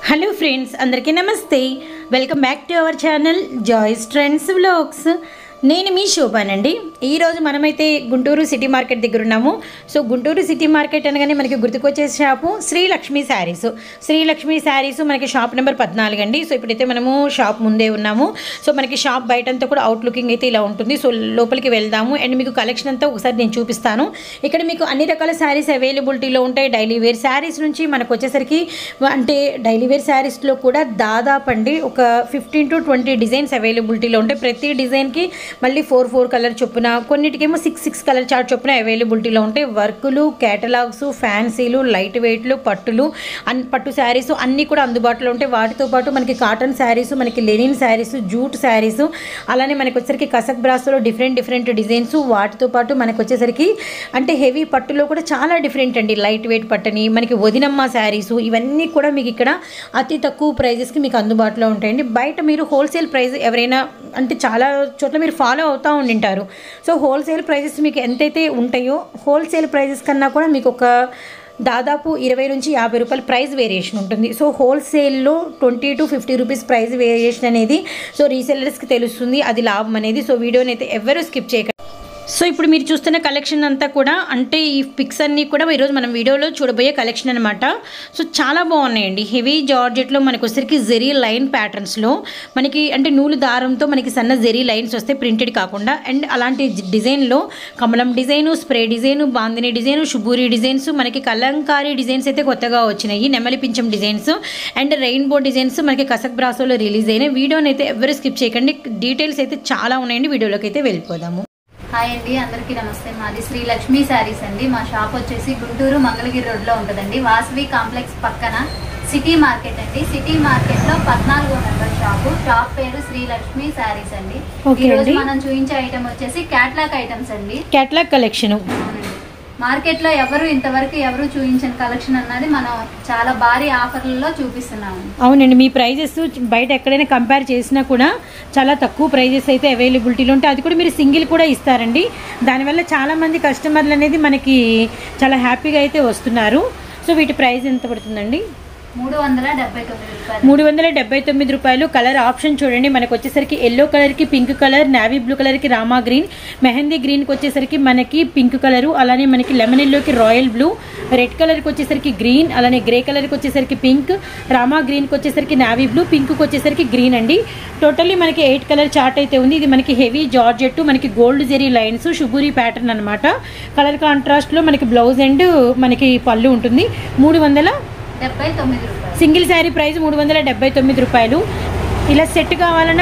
Hello friends అందరికీ నమస్తే welcome back to our channel Joy's trends vlogs నేను మీ శోభానండి ఈరోజు మనమైతే గుంటూరు సిటీ మార్కెట్ దగ్గర ఉన్నాము సో గుంటూరు సిటీ మార్కెట్ అనగానే మనకి గుర్తుకొచ్చే షాపు శ్రీలక్ష్మి శారీస్ శ్రీలక్ష్మి శారీస్ మనకి షాప్ నెంబర్ పద్నాలుగు అండి సో ఇప్పుడైతే మనము షాప్ ముందే ఉన్నాము సో మనకి షాప్ బయట అంతా కూడా అవుట్ లుకింగ్ అయితే ఇలా ఉంటుంది సో లోపలికి వెళ్దాము అండ్ మీకు కలెక్షన్ అంతా ఒకసారి నేను చూపిస్తాను ఇక్కడ మీకు అన్ని రకాల శారీస్ అవైలబిలిటీలో ఉంటాయి డైలీ వేర్ శారీస్ నుంచి మనకు వచ్చేసరికి అంటే డైలీ వేర్ శారీస్లో కూడా దాదాపు అండి ఒక ఫిఫ్టీన్ టు ట్వంటీ డిజైన్స్ అవైలబిలిటీలో ఉంటాయి ప్రతి డిజైన్కి మళ్ళీ ఫోర్ ఫోర్ కలర్ చొప్పున కొన్నిటికేమో సిక్స్ సిక్స్ కలర్ చార్ట్ చొప్పున అవైలబిలిటీలో ఉంటాయి వర్కులు కేటలాగ్స్ ఫ్యాన్సీలు లైట్ వెయిట్లు పట్టులు అన్ పట్టు శారీస్ అన్నీ కూడా అందుబాటులో ఉంటాయి వాటితో పాటు మనకి కాటన్ శారీస్ మనకి లెనిన్ శారీస్ జూట్ శారీస్ అలానే మనకి వచ్చేసరికి కసక్ బ్రాస్లో డిఫరెంట్ డిఫరెంట్ డిజైన్స్ వాటితో పాటు మనకి వచ్చేసరికి అంటే హెవీ పట్టులో కూడా చాలా డిఫరెంట్ అండి లైట్ వెయిట్ పట్టని మనకి వదినమ్మ శారీస్ ఇవన్నీ కూడా మీకు ఇక్కడ అతి తక్కువ ప్రైజెస్కి మీకు అందుబాటులో ఉంటాయండి బయట మీరు హోల్సేల్ ప్రైస్ ఎవరైనా అంటే చాలా చోట్ల మీరు ఫాలో అవుతూ ఉండింటారు సో హోల్సేల్ ప్రైజెస్ మీకు ఎంతైతే ఉంటాయో హోల్సేల్ ప్రైజెస్ కన్నా కూడా మీకు ఒక దాదాపు ఇరవై నుంచి యాభై రూపాయల ప్రైస్ వేరియేషన్ ఉంటుంది సో హోల్సేల్లో twenty to fifty rupees price variation అనేది సో రీసెల్లర్స్కి తెలుస్తుంది అది లాభం అనేది సో వీడియోని అయితే ఎవరు స్కిప్ చేయకండి సో ఇప్పుడు మీరు చూస్తున్న కలెక్షన్ అంతా కూడా అంటే ఈ పిక్స్ అన్నీ కూడా ఈరోజు మనం వీడియోలో చూడబోయే కలెక్షన్ అనమాట సో చాలా బాగున్నాయండి హెవీ జార్జెట్లో మనకు వచ్చరికి జెరీ లైన్ ప్యాటర్న్స్లో మనకి అంటే నూలు దారంతో మనకి సన్న జెరీ లైన్స్ వస్తాయి ప్రింటెడ్ కాకుండా అండ్ అలాంటి డిజైన్లో కమలం design spray design bandhani design shibori designs మనకి కలంకారీ డిజైన్స్ అయితే కొత్తగా వచ్చినాయి నెమలి పింఛం డిజైన్స్ అండ్ రెయిన్బో డిజైన్స్ మనకి కసక్ బ్రాసోలో రిలీజ్ అయినాయి వీడియోని అయితే ఎవరు స్కిప్ చేయకండి డీటెయిల్స్ అయితే చాలా ఉన్నాయండి వీడియోలోకి అయితే వెళ్ళిపోదాము హాయ్ అండి అందరికీ నమస్తే మాది శ్రీ లక్ష్మీ శారీస్ అండి మా షాప్ వచ్చేసి గుంటూరు మంగళగిరి రోడ్ లో ఉంటుందండి వాసవి కాంప్లెక్స్ పక్కన సిటీ మార్కెట్ అండి సిటీ మార్కెట్ లో పద్నాలుగో నెంబర్ షాపు షాప్ పేరు శ్రీ లక్ష్మీ శారీస్ అండి Okay ఈ రోజు అండి. మనం చూపించే ఐటమ్ వచ్చేసి క్యాట్లాగ్ ఐటమ్స్ అండి క్యాట్లాగ్ కలెక్షను అవునండి మార్కెట్ లో ఎవరు ఇంతవరకు ఎవరు చూపించిన కలెక్షన్ అన్నది మనం చాలా భారీ ఆఫర్లలో చూపిస్తున్నాము అవునండి మీ ప్రైజెస్ బయట ఎక్కడైనా కంపేర్ చేసినా కూడా చాలా తక్కువ ప్రైజెస్ అయితే అవైలబిలిటీలో ఉంటాయి అది కూడా మీరు సింగిల్ కూడా ఇస్తారండి దానివల్ల చాలా మంది కస్టమర్లు అనేది మనకి చాలా హ్యాపీగా అయితే వస్తున్నారు సో వీటి ప్రైస్ ఎంత పడుతుందండి మూడు వందల డెబ్బై తొమ్మిది రూపాయలు మూడు వందల డెబ్బై తొమ్మిది రూపాయలు కలర్ ఆప్షన్ చూడండి మనకు వచ్చేసరికి ఎల్లో కలర్కి పింక్ కలర్ నావీ బ్లూ కలర్కి రామా గ్రీన్ మెహందీ గ్రీన్కి వచ్చేసరికి మనకి పింక్ కలరు అలానే మనకి లెమన్ ఎల్లోకి రాయల్ బ్లూ రెడ్ కలర్కి వచ్చేసరికి గ్రీన్ అలానే గ్రే కలర్కి వచ్చేసరికి పింక్ రామా గ్రీన్కి వచ్చేసరికి నావీ బ్లూ పింక్కి వచ్చేసరికి గ్రీన్ అండి టోటల్లీ మనకి ఎయిట్ కలర్ చార్ట్ అయితే ఉంది ఇది మనకి హెవీ జార్జెట్ మనకి gold zari lines shibori pattern అనమాట కలర్ కాంట్రాస్ట్లో మనకి బ్లౌజ్ అండ్ మనకి పళ్ళు ఉంటుంది మూడు వందల డెబ్బై తొమ్మిది రూపాయలు సింగిల్ శారీ ప్రైస్ మూడు వందల డెబ్బై తొమ్మిది రూపాయలు ఇలా సెట్ కావాలన్నా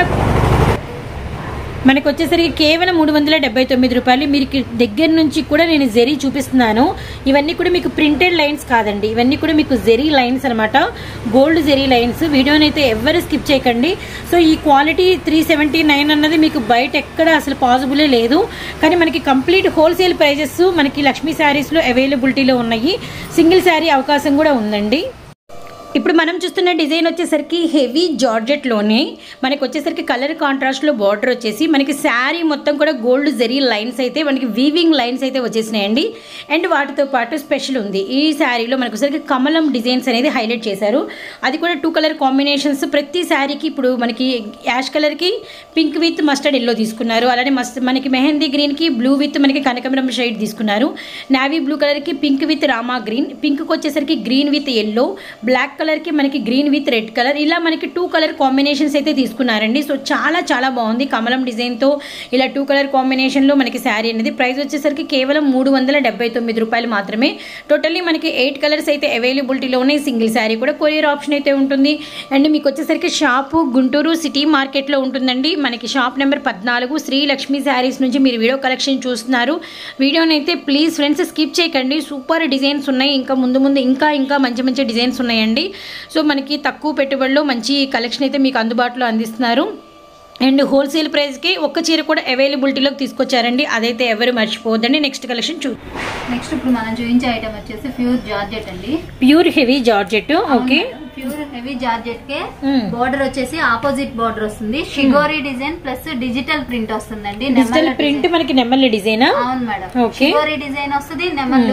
మనకు వచ్చేసరికి కేవలం మూడు వందల డెబ్బై తొమ్మిది రూపాయలు మీరు దగ్గర నుంచి కూడా నేను జెరీ చూపిస్తున్నాను ఇవన్నీ కూడా మీకు ప్రింటెడ్ లైన్స్ కాదండి ఇవన్నీ కూడా మీకు జెరీ లైన్స్ అనమాట గోల్డ్ జెరీ లైన్స్ వీడియోని అయితే ఎవరు స్కిప్ చేయకండి సో ఈ క్వాలిటీ త్రీ సెవెంటీ నైన్ అన్నది మీకు బయట ఎక్కడ అసలు పాసిబులే లేదు కానీ మనకి కంప్లీట్ హోల్సేల్ ప్రైజెస్ మనకి లక్ష్మీ శారీస్లో అవైలబిలిటీలో ఉన్నాయి సింగిల్ శారీ అవకాశం కూడా ఉందండి ఇప్పుడు మనం చూస్తున్న డిజైన్ వచ్చేసరికి హెవీ జార్జెట్లోనే మనకి వచ్చేసరికి కలర్ కాంట్రాస్ట్లో బార్డర్ వచ్చేసి మనకి శారీ మొత్తం కూడా గోల్డ్ జెరీ లైన్స్ అయితే మనకి వీవింగ్ లైన్స్ అయితే వచ్చేసినాయండి అండ్ వాటితో పాటు స్పెషల్ ఉంది ఈ శారీలో మనకు వచ్చేసరికి కమలం డిజైన్స్ అనేది హైలైట్ చేశారు అది కూడా టూ కలర్ కాంబినేషన్స్ ప్రతి శారీకి ఇప్పుడు మనకి యాష్ కలర్కి పింక్ విత్ మస్టర్డ్ ఎల్లో తీసుకున్నారు అలానే మస్ట్ మనకి మెహందీ గ్రీన్కి బ్లూ విత్ మనకి కనకమరం షేడ్ తీసుకున్నారు నావీ బ్లూ కలర్కి పింక్ విత్ రామా గ్రీన్ పింక్కి వచ్చేసరికి గ్రీన్ విత్ ఎల్లో బ్లాక్ కలర్కి మనకి గ్రీన్ విత్ రెడ్ కలర్ ఇలా మనకి టూ కలర్ కాంబినేషన్స్ అయితే తీసుకున్నారండి సో చాలా చాలా బాగుంది కమలం డిజైన్తో ఇలా టూ కలర్ కాంబినేషన్లో మనకి శారీ అనేది ప్రైస్ వచ్చేసరికి కేవలం మూడు వందల డెబ్బై తొమ్మిది రూపాయలు మాత్రమే టోటల్లీ మనకి ఎయిట్ కలర్స్ అయితే అవైలబిలిటీలో ఉన్నాయి సింగిల్ శారీ కూడా కొరియర్ ఆప్షన్ అయితే ఉంటుంది అండ్ మీకు వచ్చేసరికి షాపు గుంటూరు సిటీ మార్కెట్లో ఉంటుందండి మనకి షాప్ నెంబర్ పద్నాలుగు శ్రీ లక్ష్మీ శారీస్ నుంచి మీరు వీడియో కలెక్షన్ చూస్తున్నారు వీడియోని అయితే ప్లీజ్ ఫ్రెండ్స్ స్కిప్ చేయకండి సూపర్ డిజైన్స్ ఉన్నాయి ఇంకా ముందు ముందు ఇంకా ఇంకా మంచి మంచి డిజైన్స్ ఉన్నాయండి సో మనకి తక్కువ పెట్టుబడిలో మంచి కలెక్షన్ అయితే మీకు అందుబాటులో అందిస్తున్నారు అండ్ హోల్సేల్ ప్రైస్కి ఒక్క చీర కూడా అవైలబిలిటీలోకి తీసుకొచ్చారండి అదైతే ఎవరు మర్చిపోవద్దండి నెక్స్ట్ కలెక్షన్ చూ నెక్స్ట్ ఇప్పుడు మనం చూపించే ఐటమ్ వచ్చేసి ప్యూర్ జార్జెట్ అండి pure heavy georgette okay pure heavy georgette కే Hmm. బోర్డర్ వచ్చేసి ఆపోజిట్ బోర్డర్ వస్తుంది shibori design plus digital print వస్తుందండి డిజిటల్ నెమళ్ళ ప్రింట్ మనకి నెమ్మల్లి డిజైనా అవును మేడం Okay. షిగోరి డిజైన్ వస్తుంది నెమళ్ళు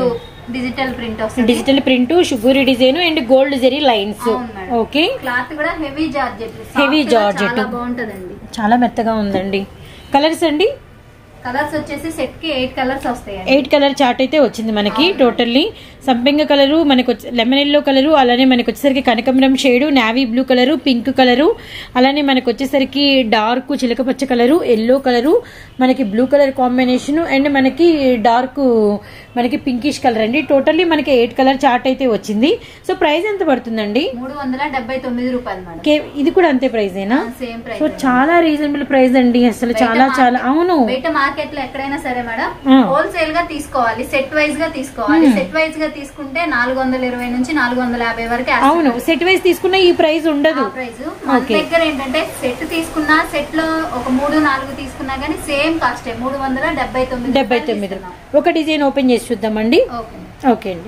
డిజిటల్ ప్రింట్ వస్తుంది digital print shibori design and gold zari lines అవును మేడం. ఓకే క్లాత్ కూడా హెవీ జార్జెట్ Heavy georgette. చాలా బాగుంటదండి చాలా మెత్తగా ఉందండి కలర్స్ అండి కలర్స్ వచ్చేసి సెట్ కి ఎయిట్ కలర్స్ వస్తాయండి ఎయిట్ కలర్ చార్ట్ అయితే వచ్చింది మనకి టోటల్లీ సంపెంగ కలరు మనకు వచ్చి- లెమన్ ఎల్లో కలరు అలానే మనకు వచ్చేసరికి కనకమరం shade navy blue colour pink colour అలానే మనకు వచ్చేసరికి డార్క్ చిలక పచ్చ కలరు ఎల్లో కలరు మనకి బ్లూ కలర్ కాంబినేషన్ అండ్ మనకి డార్క్ మనకి పింకిష్ కలర్ అండి టోటల్లీ మనకి ఎయిట్ కలర్ చార్ట్ అయితే వచ్చింది సో ప్రైస్ ఎంత పడుతుందండి మూడు వందల డెబ్బై తొమ్మిది రూపాయలు మేడం కే- ఇది కూడా అంతే ప్రైజేనా సేమ్ సో ప్రైస్ చాలా రీజనబుల్ ప్రైస్ అండి అసలు చాలా చాలా అవును బయట మార్కెట్ లో ఎక్కడైనా సరే మేడం ఆ. హోల్సేల్ గా తీసుకోవాలి సెట్ వైజ్ గా తీసుకోవాలి సెట్ వైజ్ గా తీసుకుంటే నాలుగు వందల ఇరవై నుంచి నాలుగు వందల యాభై వరకు వేస్తారు. అవును సెట్ వైజ్ తీసుకున్న ఈ ప్రైస్ ఉండదు ఆ ప్రైస్ మన Okay. దగ్గర ఏంటంటే సెట్ తీసుకున్నా సెట్ లో ఒక మూడు నాలుగు తీసుకున్నా గానీ సేమ్ కాస్టే మూడు వందల డెబ్బై తొమ్మిది డెబ్బై రూపాయలు తొమ్మిది తీసుకున్నాం. ఒక డిజైన్ ఓపెన్ చేసి చూద్దామండి ఓకే ఓకే అండి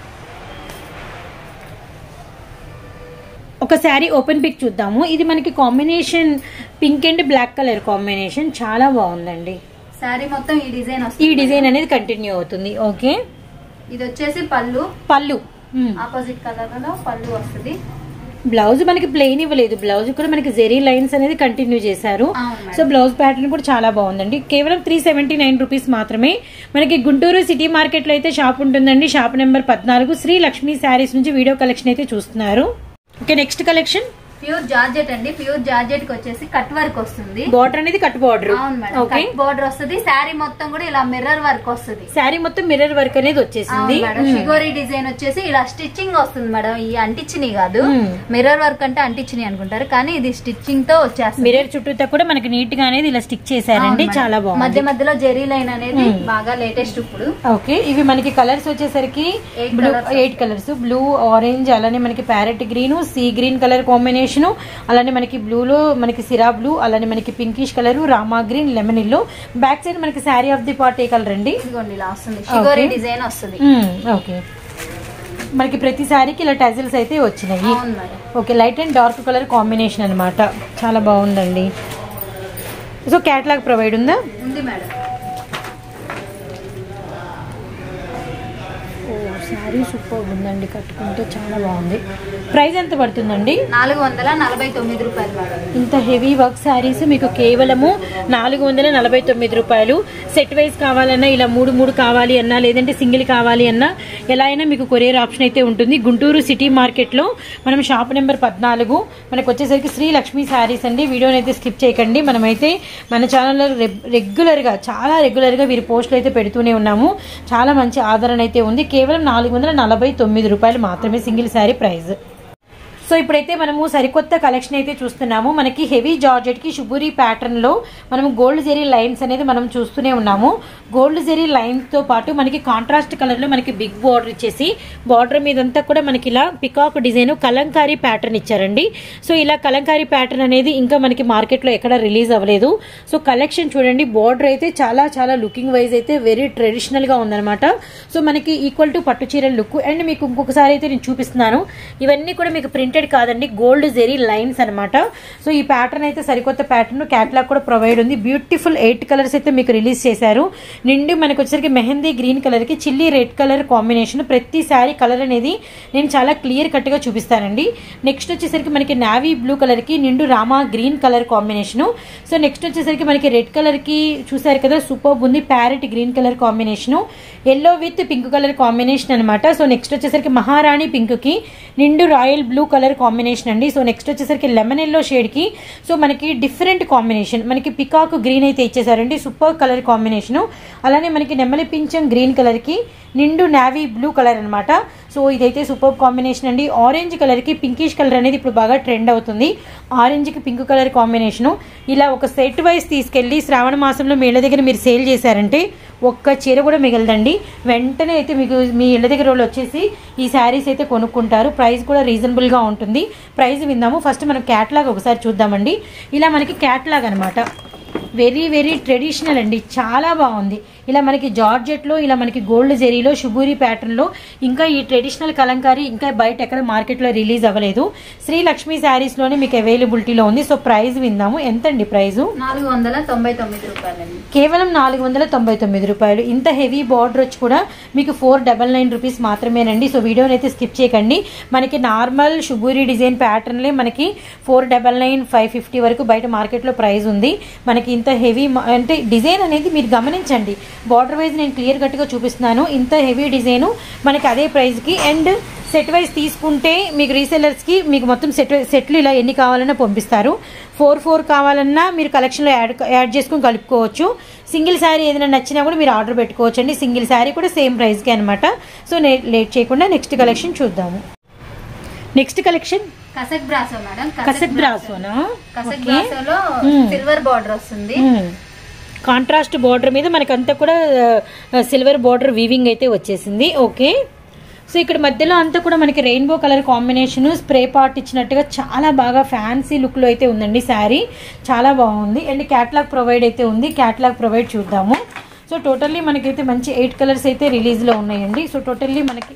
ఒక శారీ ఓపెన్ పిక్ చూద్దాము ఇది మనకి combination pink and black colour combination చాలా బాగుందండి శారీ మొత్తం ఈ డిజైన్ ఈ వస్తుంది డిజైన్ అనేది కంటిన్యూ అవుతుంది ఓకే ఇది వచ్చేసి పళ్ళు పళ్ళు మ్మ్. ఆపోజిట్ కలర్ లో పళ్ళు వస్తుంది బ్లౌజ్ మనకి ప్లెయిన్ ఇవ్వలేదు బ్లౌజ్ కూడా మనకి జెరీ లైన్స్ అనేది కంటిన్యూ చేశారు అవును మేడం. సో బ్లౌజ్ ప్యాటర్న్ కూడా చాలా బాగుందండి కేవలం త్రీ సెవెంటీ నైన్ రూపీస్ మాత్రమే మనకి గుంటూరు సిటీ మార్కెట్ లో అయితే షాప్ ఉంటుందండి షాప్ నెంబర్ పద్నాలుగు శ్రీ లక్ష్మీ శారీస్ నుంచి వీడియో కలెక్షన్ అయితే చూస్తున్నారు okay next collection pure georgette అండి ప్యూర్ జార్జెట్ కి వచ్చేసి కట్ వర్క్ వస్తుంది బార్డర్ అనేది కట్ బార్డర్ అవును మేడం ఓకే కట్ బోర్డర్ వస్తుంది శారీ మొత్తం కూడా ఇలా మిర్రర్ వర్క్ వస్తుంది శారీ మొత్తం మిర్రర్ వర్క్ అనేది వచ్చేసింది అవును మేడం షిగోరి డిజైన్ వచ్చేసి ఇలా స్టిచ్చింగ్ వస్తుంది మేడం ఈ అంటించిని కాదు మ్మ్. మిర్రర్ వర్క్ అంటే అంటించిని అనుకుంటారు కానీ ఇది స్టిచ్చింగ్ తో వచ్చేస్తుంది మిర్రర్ చుట్టూతో కూడా మనకి నీట్ గా అనేది ఇలా స్టిక్ చేశారండి అవును చాలా మేడం. బాగుంది మధ్య మధ్యలో జెరీ లైన్ అనేది బాగా లేటెస్ట్ ఇప్పుడు ఓకే ఇవి మనకి కలర్స్ వచ్చేసరికి Eight blue colours. Eight colours blue orange అలానే మనకి parrot green sea green colour combination అలానే మనకి బ్లూలో మనకి సిరా బ్లూ అలానే మనకి pinkish colour Rama green lemon yellow back side మనకి saree of the part a colour అండి ఇదిగోండి ఇలా వస్తుంది షిగోరి Okay. డిజైన్ వస్తుంది ఓకే మనకి ప్రతి శారీకి ఇలా టజిల్స్ అయితే వచ్చినాయి అవును madam okay light and dark colour combination అన్నమాట చాలా బాగుందండి సో క్యాట్లాగ్ ప్రొవైడ్ ఉందా ఉంది మేడం ఓ శారీ సూపర్ ఉందండి కట్టుకుంటే చాలా బాగుంది ప్రైస్ ఎంత పడుతుందండి నాలుగు వందల నలభై తొమ్మిది రూపాయలు మేడం ఇంత హెవీ వర్క్ శారీస్ మీకు కేవలము నాలుగు వందల నలభై తొమ్మిది రూపాయలు సెట్ వైజ్ కావాలన్నా ఇలా మూడు మూడు కావాలి అన్నా లేదంటే సింగిల్ కావాలి అన్నా ఎలా అయినా మీకు కొరియర్ ఆప్షన్ అయితే ఉంటుంది గుంటూరు సిటీ మార్కెట్లో మనం షాప్ నెంబర్ పద్నాలుగు మనకు వచ్చేసరికి శ్రీ లక్ష్మీ శారీస్ అండి వీడియోని అయితే స్కిప్ చేయకండి మనమైతే మన ఛానల్లో రెగ్యులర్గా చాలా రెగ్యులర్గా వీరి పోస్టులు అయితే పెడుతూనే ఉన్నాము చాలా మంచి ఆదరణ అయితే ఉంది కేవలం నాలుగు వందల నలభై తొమ్మిది రూపాయలు మాత్రమే సింగిల్ శారీ ప్రైస్ సో ఇప్పుడైతే మనము సరికొత్త కలెక్షన్ అయితే చూస్తున్నాము మనకి హెవీ జార్జెట్ కి షుబూరి ప్యాటర్న్ లో మనము గోల్డ్ జెరీ లైన్స్ అనేది మనం చూస్తూనే ఉన్నాము గోల్డ్ జెరీ లైన్స్ తో పాటు మనకి కాంట్రాస్ట్ కలర్ లో మనకి బిగ్ బార్డర్ ఇచ్చేసి బార్డర్ మీదంతా కూడా మనకి ఇలా పికాక్ డిజైన్ కలంకారీ ప్యాటర్న్ ఇచ్చారండి సో ఇలా కలంకారీ ప్యాటర్న్ అనేది ఇంకా మనకి మార్కెట్ లో ఎక్కడ రిలీజ్ అవ్వలేదు సో కలెక్షన్ చూడండి బార్డర్ అయితే చాలా చాలా లుకింగ్ వైజ్ అయితే వెరీ ట్రెడిషనల్ గా ఉందన్నమాట సో మనకి ఈక్వల్ టు పట్టు చీరల లుక్ అండ్ మీకు ఇంకొకసారి అయితే నేను చూపిస్తున్నాను ఇవన్నీ కూడా మీకు ప్రింటెడ్ కాదండి గోల్డ్ జెరీ లైన్స్ అన్నమాట సో ఈ ప్యాటర్న్ అయితే సరికొత్త ప్యాటర్న్ క్యాట్లాగ్ కూడా ప్రొవైడ్ ఉంది బ్యూటిఫుల్ ఎయిట్ కలర్స్ అయితే మీకు రిలీజ్ చేశారు నిండి మనకి వచ్చేసరికి మెహందీ గ్రీన్ కలర్ కి చిల్లీ రెడ్ కలర్ కాంబినేషన్ ప్రతి శారీ కలర్ అనేది నేను చాలా క్లియర్ కట్ గా చూపిస్తానండి నెక్స్ట్ వచ్చేసరికి మనకి నావీ బ్లూ కలర్ కి నిండు Rama green colour combination so next వచ్చేసరికి మనకి రెడ్ కలర్ కి చూసారు కదా సూపర్ ఉంది parrot green colour combination yellow with pink colour combination అనమాట సో నెక్స్ట్ వచ్చేసరికి మహారాణి పింక్ కి నిండు రాయల్ బ్లూ కలర్ కాంబినేషన్ అండి సో నెక్స్ట్ వచ్చేసరికి లెమన్ ఎల్లో షేడ్ కి సో మనకి డిఫరెంట్ కాంబినేషన్ మనకి పికాక్ గ్రీన్ అయితే ఇచ్చేసారండి సూపర్ కలర్ కాంబినేషన్ అలానే మనకి నెమలి పింఛం గ్రీన్ కలర్ కి నిండు నావీ బ్లూ కలర్ అన్నమాట సో ఇదైతే సూపర్ కాంబినేషన్ అండి ఆరెంజ్ కలర్ కి పింకిష్ కలర్ అనేది ఇప్పుడు బాగా ట్రెండ్ అవుతుంది ఆరెంజ్ కి పింక్ కలర్ కాంబినేషన్ ఇలా ఒక సెట్ వైస్ తీసుకెళ్లి శ్రావణ మాసంలో మీ ఇళ్ళ దగ్గర మీరు సేల్ చేశారంటే ఒక్క చీర కూడా మిగలదండి వెంటనే అయితే మీకు మీ ఇళ్ళ దగ్గర వాళ్ళు వచ్చేసి ఈ శారీస్ అయితే కొనుక్కుంటారు ప్రైస్ కూడా రీజనబుల్గా ఉంటుంది ప్రైస్ విందాము ఫస్ట్ మనం క్యాట్లాగ్ ఒకసారి చూద్దామండి ఇలా మనకి క్యాట్లాగ్ అనమాట వెరీ వెరీ ట్రెడిషనల్ అండి చాలా బాగుంది ఇలా మనకి జార్జెట్లో ఇలా మనకి గోల్డ్ జెరీలో షుబూరి ప్యాటర్న్లో ఇంకా ఈ ట్రెడిషనల్ కలంకారీ ఇంకా బయట ఎక్కడ మార్కెట్లో రిలీజ్ అవ్వలేదు శ్రీ లక్ష్మీ శారీస్లోనే మీకు అవైలబిలిటీలో ఉంది సో ప్రైస్ విందాము ఎంతండి ప్రైజు నాలుగు వందల తొంభై తొమ్మిది రూపాయలండి కేవలం నాలుగు వందల తొంభై తొమ్మిది రూపాయలు ఇంత హెవీ బార్డర్ వచ్చి కూడా మీకు ఫోర్ డబల్ నైన్ రూపీస్ మాత్రమేనండి సో వీడియోని అయితే స్కిప్ చేయకండి మనకి నార్మల్ షుబూరి డిజైన్ ప్యాటర్న్లే మనకి four double nine five fifty వరకు బయట మార్కెట్లో ప్రైస్ ఉంది మనకి ఇంత హెవీ అంటే డిజైన్ అనేది మీరు గమనించండి బార్డర్ వైజ్ నేను క్లియర్ కట్గా చూపిస్తున్నాను ఇంత హెవీ డిజైను మనకి అదే ప్రైస్కి అండ్ సెట్ వైజ్ తీసుకుంటే మీకు రీసెల్లర్స్కి మీకు మొత్తం సెట్ సెట్లు ఇలా ఎన్ని కావాలన్నా పంపిస్తారు ఫోర్ ఫోర్ కావాలన్నా మీరు కలెక్షన్లో యాడ్ యాడ్ చేసుకుని కలుపుకోవచ్చు సింగిల్ శారీ ఏదైనా నచ్చినా కూడా మీరు ఆర్డర్ పెట్టుకోవచ్చు అండి సింగిల్ శారీ కూడా సేమ్ ప్రైస్కి అనమాట సో నే- లేట్ చేయకుండా నెక్స్ట్ కలెక్షన్ చూద్దాము next collection Kasak brasso madam Kasak బ్రాసోనా కసక్ ఓకే బ్రాసోలో మ్మ్. సిల్వర్ బార్డర్ వస్తుంది కాంట్రాస్ట్ బార్డర్ మీద మనకంతా కూడా సిల్వర్ బార్డర్ వీవింగ్ అయితే వచ్చేసింది ఓకే సో ఇక్కడ మధ్యలో అంతా కూడా మనకి rainbow colour combination spray part ఇచ్చినట్టుగా చాలా బాగా ఫ్యాన్సీ లుక్లో అయితే ఉందండి శారీ చాలా బాగుంది అండ్ క్యాట్లాగ్ ప్రొవైడ్ అయితే ఉంది క్యాట్లాగ్ ప్రొవైడ్ చూద్దాము సో టోటల్లీ మనకైతే మంచి ఎయిట్ కలర్స్ అయితే రిలీజ్లో ఉన్నాయండి సో టోటల్లీ మనకి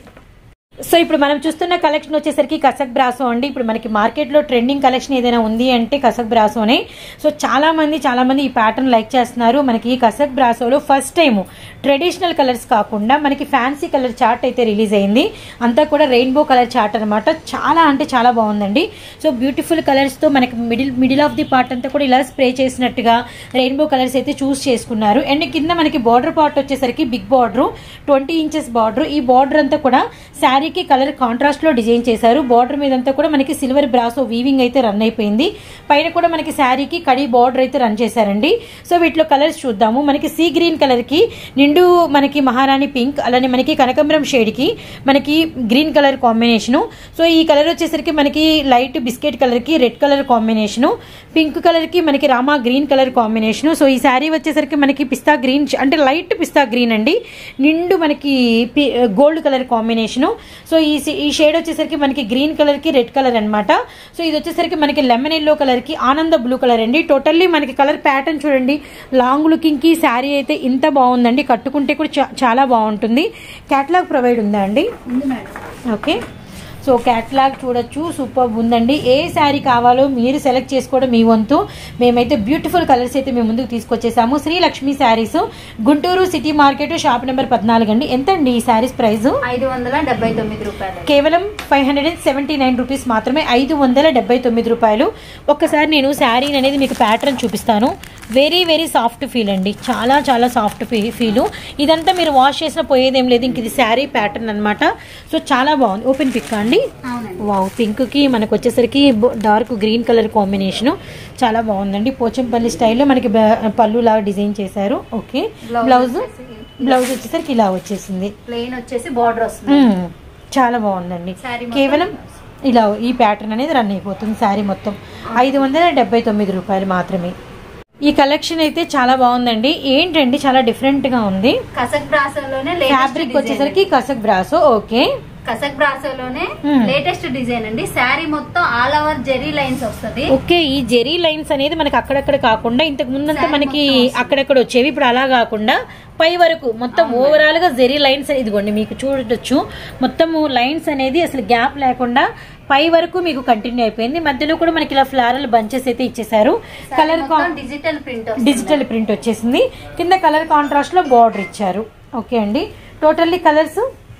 సో ఇప్పుడు మనం చూస్తున్న కలెక్షన్ వచ్చేసరికి కసక్ బ్రాసో అండి ఇప్పుడు మనకి మార్కెట్లో ట్రెండింగ్ కలెక్షన్ ఏదైనా ఉంది అంటే కసక్ బ్రాసోనే సో చాలా మంది చాలా మంది ఈ ప్యాటర్న్ లైక్ చేస్తున్నారు మనకి ఈ కసక్ బ్రాసోలో ఫస్ట్ టైం ట్రెడిషనల్ కలర్స్ కాకుండా మనకి ఫ్యాన్సీ కలర్ చార్ట్ అయితే రిలీజ్ అయింది అంతా కూడా రెయిన్బో కలర్ చార్ట్ అనమాట చాలా అంటే చాలా బాగుందండి సో బ్యూటిఫుల్ కలర్స్తో మనకి middle middle of the part అంతా కూడా ఇలా స్ప్రే చేసినట్టుగా రెయిన్బో కలర్స్ అయితే చూస్ చేసుకున్నారు అండ్ కింద మనకి బార్డర్ పార్ట్ వచ్చేసరికి big border twenty inches border ఈ బార్డర్ అంతా కూడా శారీకి కలర్ కాంట్రాస్ట్ లో డిజైన్ చేశారు బార్డర్ మీద అంతా కూడా మనకి సిల్వర్ బ్రాసో వీవింగ్ అయితే రన్ అయిపోయింది పైన కూడా మనకి శారీకి కడి బార్డర్ అయితే రన్ చేశారండి సో వీటిలో కలర్స్ చూద్దాము మనకి సీ గ్రీన్ కలర్ కి నిండు మనకి మహారాణి పింక్ అలానే మనకి కనకంబరం షేడ్ కి మనకి గ్రీన్ కలర్ కాంబినేషను సో ఈ కలర్ వచ్చేసరికి మనకి లైట్ బిస్కెట్ కలర్ కి red colour combination pink colour కి మనకి Rama green colour combination so ఈ శారీ వచ్చేసరికి మనకి పిస్తా గ్రీన్ అంటే లైట్ పిస్తా గ్రీన్ అండి నిండు మనకి గోల్డ్ కలర్ కాంబినేషను సో ఈ సి- ఈ షేడ్ వచ్చేసరికి మనకి గ్రీన్ కలర్ కి రెడ్ కలర్ అన్నమాట సో ఇది వచ్చేసరికి మనకి లెమన్ ఎల్లో కలర్ కి ఆనంద బ్లూ కలర్ అండి టోటల్లీ మనకి కలర్ ప్యాటర్న్ చూడండి లాంగ్ లుకింగ్ కి శారీ అయితే ఇంత బాగుందండి కట్టుకుంటే కూడా చా- చాలా బాగుంటుంది క్యాటలాగ్ ప్రొవైడ్ ఉందా అండి ఉంది మేడం ఓకే సో క్యాట్లాగ్ చూడొచ్చు సూపర్ ఉందండి ఏ శారీ కావాలో మీరు సెలెక్ట్ చేసుకోవడం మీ వంతు మేమైతే బ్యూటిఫుల్ కలర్స్ అయితే మేము ముందుకు తీసుకొచ్చేసాము Shri Lakshmi sarees Guntur city market shop number పద్నాలుగు అండి ఎంత అండి ఈ శారీస్ ప్రైస్ ఐదు వందల డెబ్బై తొమ్మిది రూపాయలు కేవలం five hundred and seventy nine rupees మాత్రమే ఐదు వందల డెబ్బై తొమ్మిది రూపాయలు ఒక్కసారి నేను శారీ అనేది మీకు ప్యాటర్న్ చూపిస్తాను వెరీ వెరీ సాఫ్ట్ ఫీల్ అండి చాలా చాలా సాఫ్ట్ ఫీ ఫీలు ఇదంతా మీరు వాష్ చేసిన పోయేదేం లేదు ఇంక ఇది శారీ ప్యాటర్న్ అనమాట సో చాలా బాగుంది ఓపెన్ పిక్ అండి అవునండి వావ్ పింక్కి మనకు వచ్చేసరికి డార్క్ గ్రీన్ కలర్ కాంబినేషన్ చాలా బాగుందండి పోచంపల్లి స్టైల్లో మనకి బ- పళ్ళు లాగా డిజైన్ చేశారు ఓకే Blouse బ్లౌజ్ వచ్చేసి బ్లౌజ్ వచ్చేసరికి ఇలా వచ్చేసింది ప్లెయిన్ వచ్చేసి బార్డర్ వస్తుంది మ్మ్. చాలా బాగుందండి శారీ మొత్తం కేవలం ఇలా ఈ ప్యాటర్న్ అనేది రన్ అయిపోతుంది శారీ మొత్తం ఐదు వందల డెబ్బై తొమ్మిది రూపాయలు మాత్రమే ఈ కలెక్షన్ అయితే చాలా బాగుందండి ఏంటండి చాలా డిఫరెంట్ గా ఉంది కసక్ బ్రాసోలోనే ఫ్యాబ్రిక్ వచ్చేసరికి కసక్ బ్రాసో ఓకే కసక్ బ్రాసోలోనే Hmm. లేటెస్ట్ డిజైన్ అండి శారీ మొత్తం ఆల్ ఓవర్ జెరీ లైన్స్ వస్తుంది ఓకే ఈ జెరీ లైన్స్ అనేది మనకి అక్కడక్కడ కాకుండా ఇంతకు ముందంతా Saree మనకి మొత్తం వస్తుంది. అక్కడక్కడ వచ్చేవి ఇప్పుడు అలా కాకుండా పై వరకు మొత్తం ఓవరాల్ గా జెరీ లైన్స్ ఇదిగోండి మీకు చూడొచ్చు మొత్తము లైన్స్ అనేది అసలు గ్యాప్ లేకుండా పై వరకు మీకు కంటిన్యూ అయిపోయింది మధ్యలో కూడా మనకి ఇలా ఫ్లారల్ బంచెస్ అయితే ఇచ్చేసారు colour digital print digital print వచ్చేసింది కింద కలర్ కాంట్రాస్ట్ లో బార్డర్ ఇచ్చారు ఓకే అండి totally colours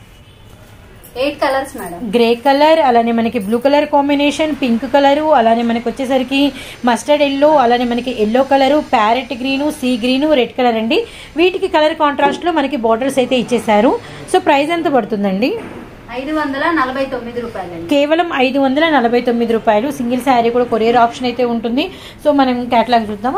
eight colours madam grey colour అలానే మనకి blue colour combination pink colour అలానే మనకి వచ్చేసరికి మస్టర్డ్ ఎల్లో అలానే మనకి yellow colour parrot green sea green red colour అండి వీటికి కలర్ కాంట్రాస్ట్ లో మనకి బార్డర్స్ అయితే ఇచ్చేసారు సో ప్రైస్ ఎంత పడుతుందండి ఐదు వందల నలభై తొమ్మిది రూపాయలండి కేవలం ఐదు వందల నలభై తొమ్మిది రూపాయలు సింగిల్ శారీ కూడా కొరియర్ ఆప్షన్ అయితే ఉంటుంది సో మనం క్యాటలాగ్ చూద్దామా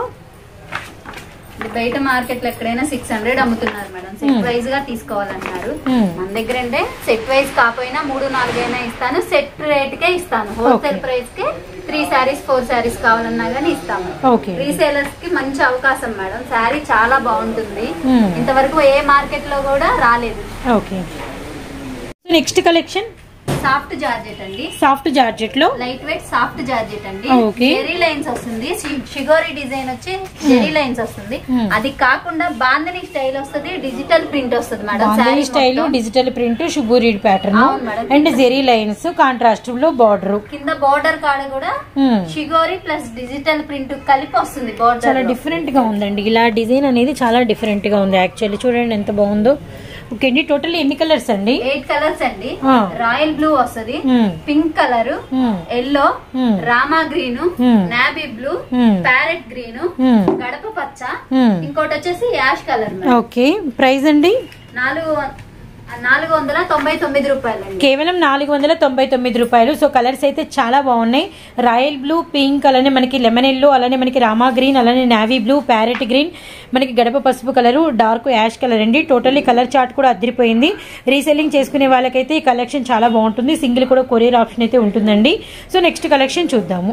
ఇది బయట మార్కెట్ లో ఎక్కడైనా సిక్స్ హండ్రెడ్ అమ్ముతున్నారు మేడం సెట్ వైజ్ గా తీసుకోవాలన్నారు Hmm. మన దగ్గర అంటే సెట్ వైజ్ కాకపోయినా మూడు నాలుగైనా ఇస్తాను సెట్ రేట్ కే ఇస్తాను హోల్సేల్ Okay. ప్రైస్ కే త్రీ సారీస్ ఫోర్ సారీస్ కావాలన్నా గానీ ఇస్తాము ఓకే రీసేలర్స్ కి మంచి అవకాశం మేడం శారీ చాలా బాగుంటుంది Hmm. ఇంతవరకు ఏ మార్కెట్ లో కూడా రాలేదు okay next collection soft georgette అండి సాఫ్ట్ జార్జెట్ లో లైట్ వెయిట్ సాఫ్ట్ జార్జెట్ అండి Okay. జెరీ లైన్స్ వస్తుంది షి- షిగోరి డిజైన్ వచ్చి జెరీ లైన్స్ వస్తుంది Hmm. అది కాకుండా బాందని స్టైల్ వస్తుంది డిజిటల్ ప్రింట్ వస్తుంది మేడం బాంధనీ శారీ స్టైల్ మొత్తం. డిజిటల్ ప్రింట్ షుబూరీడ్ ప్యాటర్న్ అవును madam. And zari lines contrast లో బార్డర్ కింద బార్డర్ కాడ కూడా షిగోరి ప్లస్ డిజిటల్ ప్రింట్ కలిపి వస్తుంది చాలా బార్డర్ డిఫరెంట్ గా ఉందండి ఇలా డిజైన్ అనేది చాలా డిఫరెంట్ గా ఉంది యాక్చువల్లీ చూడండి ఎంత బాగుందో ఓకే అండి టోటల్ ఎన్ని కలర్స్ అండి ఎయిట్ కలర్స్ అండి ఆ. రాయల్ బ్లూ వస్తుంది Hmm. Pink colour Hmm. Yellow Hmm. Rama green Hmm. Navy blue Hmm. Parrot green Hmm. గడప పచ్చ Hmm. ఇంకోటి వచ్చేసి యాష్ కలర్ ఓకే ప్రైస్ అండి నాలుగు వ- నాలుగు వందల తొంభై తొమ్మిది రూపాయలండి కేవలం నాలుగు వందల తొంభై తొమ్మిది రూపాయలు సో కలర్స్ అయితే చాలా బాగున్నాయి రాయల్ బ్లూ పింక్ అలానే మనకి లెమన్ ఎల్లో అలానే మనకి రామా గ్రీన్ అలానే నావీ బ్లూ ప్యారెట్ గ్రీన్ మనకి గడప పసుపు కలరు డార్క్ యాష్ కలర్ అండి టోటల్లీ కలర్ చార్ట్ కూడా అదిరిపోయింది రీసెల్లింగ్ చేసుకునే వాళ్ళకైతే ఈ కలెక్షన్ చాలా బాగుంటుంది సింగిల్ కూడా కొరియర్ ఆప్షన్ అయితే ఉంటుందండి సో నెక్స్ట్ కలెక్షన్ చూద్దాము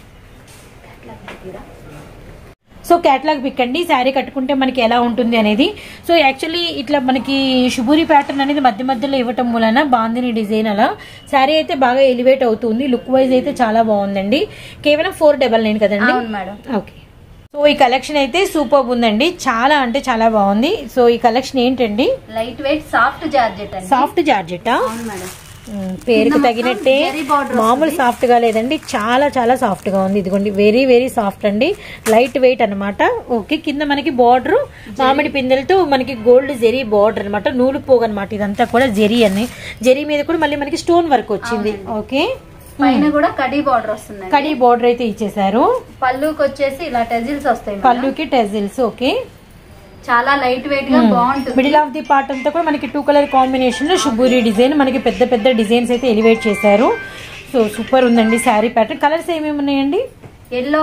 సో క్యాట్లాగ్ పిక్ అండి శారీ కట్టుకుంటే మనకి ఎలా ఉంటుంది అనేది సో యాక్చువల్లీ ఇట్లా మనకి శుభూరి ప్యాటర్న్ అనేది మధ్య మధ్యలో ఇవ్వటం మూలన బాందిని డిజైన్ అలా శారీ అయితే బాగా ఎలివేట్ అవుతుంది లుక్ వైజ్ అయితే చాలా బాగుందండి కేవలం ఫోర్ డబల్ నైన్ కదండి అవును మేడం ఓకే సో ఈ కలెక్షన్ అయితే సూపర్ ఉందండి చాలా అంటే చాలా బాగుంది సో ఈ కలెక్షన్ ఏంటండి లైట్ వెయిట్ సాఫ్ట్ జార్జెట్ అండి సాఫ్ట్ జార్జెటా అవును మేడం పేరుకు కింద తగినట్టే మొత్తం జరీ border మామూలు వస్తుంది. సాఫ్ట్ గా లేదండి చాలా చాలా సాఫ్ట్ గా ఉంది ఇదిగోండి వెరీ వెరీ సాఫ్ట్ అండి లైట్ వెయిట్ అన్నమాట ఓకే కింద మనకి బార్డర్ మామిడి పిందెలతో మనకి గోల్డ్ జెరీ బార్డర్ అన్నమాట నూలు పోగు అనమాట ఇదంతా కూడా జెరీ అని జెరీ మీద కూడా మళ్ళీ మనకి స్టోన్ వర్క్ వచ్చింది ఓకే పైన కూడా కడీ బార్డర్ వస్తుంది కడీ బార్డర్ అయితే ఇచ్చేసారు పళ్ళుకి వచ్చేసి ఇలా టెజిల్స్ వస్తాయి మేడం. పళ్ళుకి టెజిల్స్ ఓకే చాలా లైట్ వెయిట్ గా బాగుంటుంది మిడిల్ ఆఫ్ ది పార్ట్ అంతా కూడా మనకి టూ కలర్ కాంబినేషన్ లో శుభూరి డిజైన్ మనకి పెద్ద పెద్ద డిజైన్స్ అయితే ఎలివేట్ చేశారు సో సూపర్ ఉందండి శారీ ప్యాటర్న్ కలర్స్ ఏమేమి ఉన్నాయండి ఎల్లో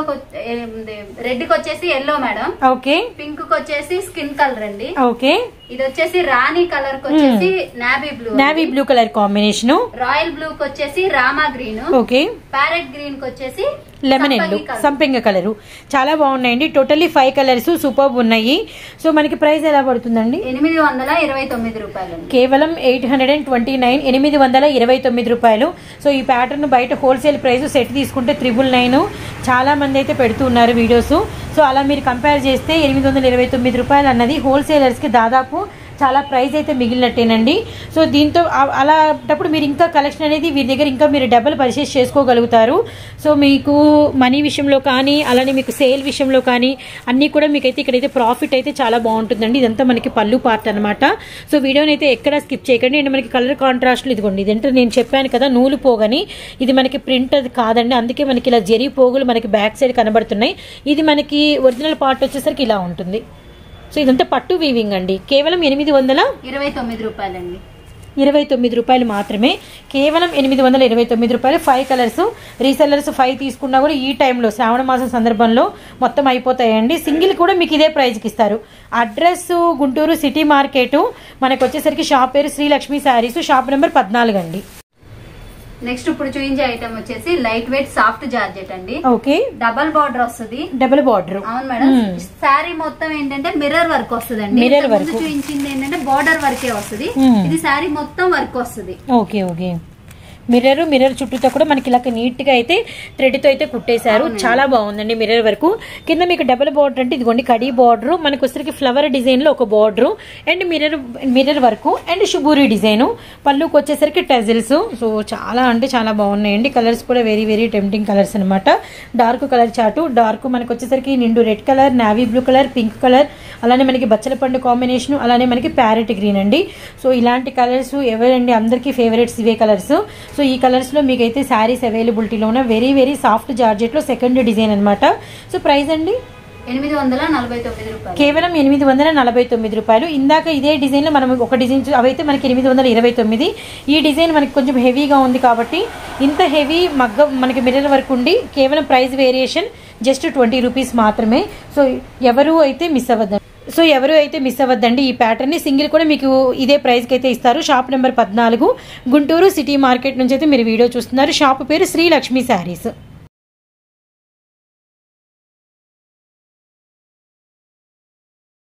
రెడ్ కి వచ్చేసి ఎల్లో మేడం ఓకే పింక్ కి వచ్చేసి స్కిన్ కలర్ అండి ఓకే ఇది వచ్చేసి రాణి కలర్ కి వచ్చేసి navy blue navy blue colour combination royal blue కి వచ్చేసి Rama green okay parrot green కి వచ్చేసి లెమన్ ఎల్లో సంపంగి colour. సంపెంగ కలరు చాలా బాగున్నాయండి టోటల్లీ ఫైవ్ కలర్స్ సూపర్ ఉన్నాయి సో మనకి ప్రైస్ ఎలా పడుతుందండి ఎనిమిది వందల ఇరవై తొమ్మిది రూపాయలండి కేవలం eight hundred and twenty nine ఎనిమిది వందల ఇరవై తొమ్మిది రూపాయలు సో ఈ ప్యాటర్న్ బయట హోల్సేల్ ప్రైస్ సెట్ తీసుకుంటే త్రిబుల్ నైన్ చాలా మంది అయితే పెడుతూ ఉన్నారు వీడియోస్ సో అలా మీరు కంపేర్ చేస్తే ఎనిమిది వందల ఇరవై తొమ్మిది రూపాయలు అన్నది హోల్సేలర్స్కి దాదాపు చాలా ప్రైస్ అయితే మిగిలినట్టేనండి సో దీంతో ఆ- అలాంటప్పుడు మీరు ఇంకా కలెక్షన్ అనేది వీరి దగ్గర ఇంకా మీరు డబల్ పర్చేస్ చేసుకోగలుగుతారు సో మీకు మనీ విషయంలో కానీ అలానే మీకు సేల్ విషయంలో కానీ అన్నీ కూడా మీకైతే ఇక్కడైతే ప్రాఫిట్ అయితే చాలా బాగుంటుందండి ఇదంతా మనకి పళ్ళు పార్ట్ అనమాట సో వీడియోని అయితే ఎక్కడ స్కిప్ చేయకండి అండ్ మనకి కలర్ కాంట్రాస్ట్లు ఇదిగోండి ఇదంటే నేను చెప్పాను కదా నూలు పోగని ఇది మనకి ప్రింట్ అది కాదండి అందుకే మనకి ఇలా జరీ పోగులు మనకి బ్యాక్ సైడ్ కనబడుతున్నాయి ఇది మనకి ఒరిజినల్ పార్ట్ వచ్చేసరికి ఇలా ఉంటుంది సో ఇదంతా పట్టు వీవింగ్ అండి కేవలం ఎనిమిది వందల ఇరవై తొమ్మిది రూపాయలండి ఇరవై తొమ్మిది రూపాయలు మాత్రమే కేవలం ఎనిమిది వందల ఇరవై తొమ్మిది రూపాయలు ఫైవ్ కలర్స్ రీసెల్లర్స్ ఫైవ్ తీసుకున్నా కూడా ఈ టైంలో శ్రావణ మాసం సందర్భంలో మొత్తం అయిపోతాయండి సింగిల్ కూడా మీకు ఇదే ప్రైస్కి ఇస్తారు అడ్రస్ గుంటూరు సిటీ మార్కెట్ మనకు వచ్చేసరికి షాప్ పేరు శ్రీలక్ష్మి శారీస్ షాప్ నెంబర్ పద్నాలుగు అండి నెక్స్ట్ ఇప్పుడు చూపించే ఐటమ్ వచ్చేసి లైట్ వెయిట్ సాఫ్ట్ జార్జెట్ అండి ఓకే డబల్ బార్డర్ వస్తుంది డబుల్ బార్డర్ అవును మేడం శారీ మొత్తం ఏంటంటే మిర్రర్ వర్క్ వస్తుంది Mirror work. చూపించింది ఏంటంటే బార్డర్ వర్కే వస్తుంది Hmm. ఇది శారీ మొత్తం వర్క్ వస్తుంది ఓకే ఓకే మిర్రర్ మిర్రర్ చుట్టూతో కూడా మనకి ఇలా నీట్ గా అయితే థ్రెడ్ తో అయితే కుట్టేశారు చాలా బాగుందండి మిర్రర్ వరకు కింద మీకు డబుల్ బార్డర్ అంటే ఇదిగోండి కడీ బార్డర్ మనకు వచ్చరికి ఫ్లవర్ డిజైన్ లో ఒక బార్డర్ అండ్ మిర్రర్ మిర్రర్ వరకు అండ్ షుబూరి డిజైన్ పళ్ళుకి వచ్చేసరికి టెజిల్స్ సో చాలా అంటే చాలా బాగున్నాయండి కలర్స్ కూడా వెరీ వెరీ టెంప్టింగ్ కలర్స్ అనమాట డార్క్ కలర్ చాటు డార్క్ మనకు వచ్చేసరికి నిండు red colour navy blue colour pink colour అలానే మనకి బచ్చల పండు కాంబినేషన్ అలానే మనకి ప్యారెట్ గ్రీన్ అండి సో ఇలాంటి కలర్స్ ఎవరండి అందరికీ ఫేవరెట్స్ ఇవే కలర్స్ సో ఈ కలర్స్ లో మీకైతే శారీస్ అవైలబిలిటీలో ఉన్న వెరీ వెరీ సాఫ్ట్ జార్జెట్ లో సెకండ్ డిజైన్ అన్నమాట సో ప్రైస్ అండి ఎనిమిది వందల నలభై తొమ్మిది రూపాయలు కేవలం ఎనిమిది వందల నలభై తొమ్మిది రూపాయలు ఇందాక ఇదే డిజైన్ లో మనం ఒక డిజైన్ చూ- అవైతే మనకి ఎనిమిది వందల ఇరవై తొమ్మిది ఈ డిజైన్ మనకి కొంచెం హెవీగా ఉంది కాబట్టి ఇంత హెవీ మగ్గ మనకి మిర్రర్ వరకు ఉండి కేవలం price variation just twenty rupees మాత్రమే సో ఎవరు అయితే మిస్ అవ్వద్దు సో ఎవరు అయితే మిస్ అవ్వద్దండి ఈ ప్యాటర్న్ ని సింగిల్ కూడా మీకు ఇదే ప్రైస్ కి అయితే ఇస్తారు షాప్ నెంబర్ పద్నాలుగు గుంటూరు సిటీ మార్కెట్ నుంచి అయితే మీరు వీడియో చూస్తున్నారు షాప్ పేరు శ్రీ లక్ష్మి శారీస్